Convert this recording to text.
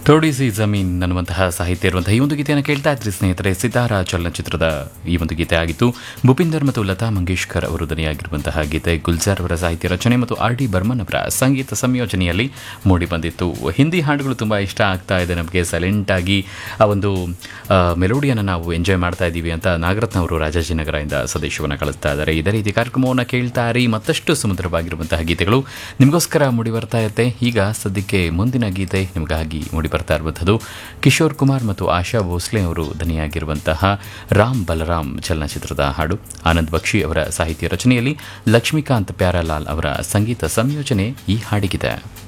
ಥೋಡಿಸಿ ಜಮೀನ್ ಅನ್ನುವಂತಹ ಸಾಹಿತ್ಯ ಇರುವಂತಹ ಈ ಒಂದು ಗೀತೆಯನ್ನು ಕೇಳ್ತಾ ಇದ್ರಿ ಸ್ನೇಹಿತರೆ ಸಿತಾರ ಚಲನಚಿತ್ರದ ಈ ಒಂದು ಗೀತೆ ಆಗಿತ್ತು ಭೂಪಿಂದರ್ ಮತ್ತು ಲತಾ ಮಂಗೇಶ್ಕರ್ ಅವರು ದನಿಯಾಗಿರುವಂತಹ ಗೀತೆ ಗುಲ್ಜಾರ್ ಅವರ ಸಾಹಿತ್ಯ ರಚನೆ ಮತ್ತು ಆರ್ ಡಿ ಬರ್ಮನ್ ಅವರ ಸಂಗೀತ ಸಂಯೋಜನೆಯಲ್ಲಿ ಮೂಡಿ ಬಂದಿತ್ತು ಹಿಂದಿ ಹಾಡುಗಳು ತುಂಬ ಇಷ್ಟ ಆಗ್ತಾ ಇದೆ ನಮಗೆ ಸೈಲೆಂಟ್ ಆಗಿ ಆ ಒಂದು ಮೆಲೋಡಿಯನ್ನು ನಾವು ಎಂಜಾಯ್ ಮಾಡ್ತಾ ಇದ್ದೀವಿ ಅಂತ ನಾಗರತ್ನ ಅವರು ರಾಜಾಜಿನಗರದಿಂದ ಸಂದೇಶವನ್ನು ಕಳಿಸ್ತಾ ಇದ್ದಾರೆ ಇದೇ ರೀತಿ ಕಾರ್ಯಕ್ರಮವನ್ನು ಕೇಳ್ತಾ ಇರಿ ಮತ್ತಷ್ಟು ಸುಮಧುರವಾಗಿರುವಂತಹ ಗೀತೆಗಳು ನಿಮಗೋಸ್ಕರ ಮೂಡಿ ಬರ್ತಾ ಇರುತ್ತೆ ಈಗ ಸದ್ಯಕ್ಕೆ ಮುಂದಿನ ಗೀತೆ ನಿಮಗಾಗಿ ಮೂಡಿ ಬರ್ತಾ ಇರುವಂಥದ್ದು ಕಿಶೋರ್ ಕುಮಾರ್ ಮತ್ತು ಆಶಾ ಭೋಸ್ಲೆ ಅವರು ದನಿಯಾಗಿರುವಂತಹ ರಾಮ್ ಬಲರಾಮ್ ಚಲನಚಿತ್ರದ ಹಾಡು ಆನಂದ್ ಬಕ್ಷಿ ಅವರ ಸಾಹಿತ್ಯ ರಚನೆಯಲ್ಲಿ ಲಕ್ಷ್ಮೀಕಾಂತ್ ಪ್ಯಾರಾಲಾಲ್ ಅವರ ಸಂಗೀತ ಸಂಯೋಜನೆ ಈ ಹಾಡಿಗಿದೆ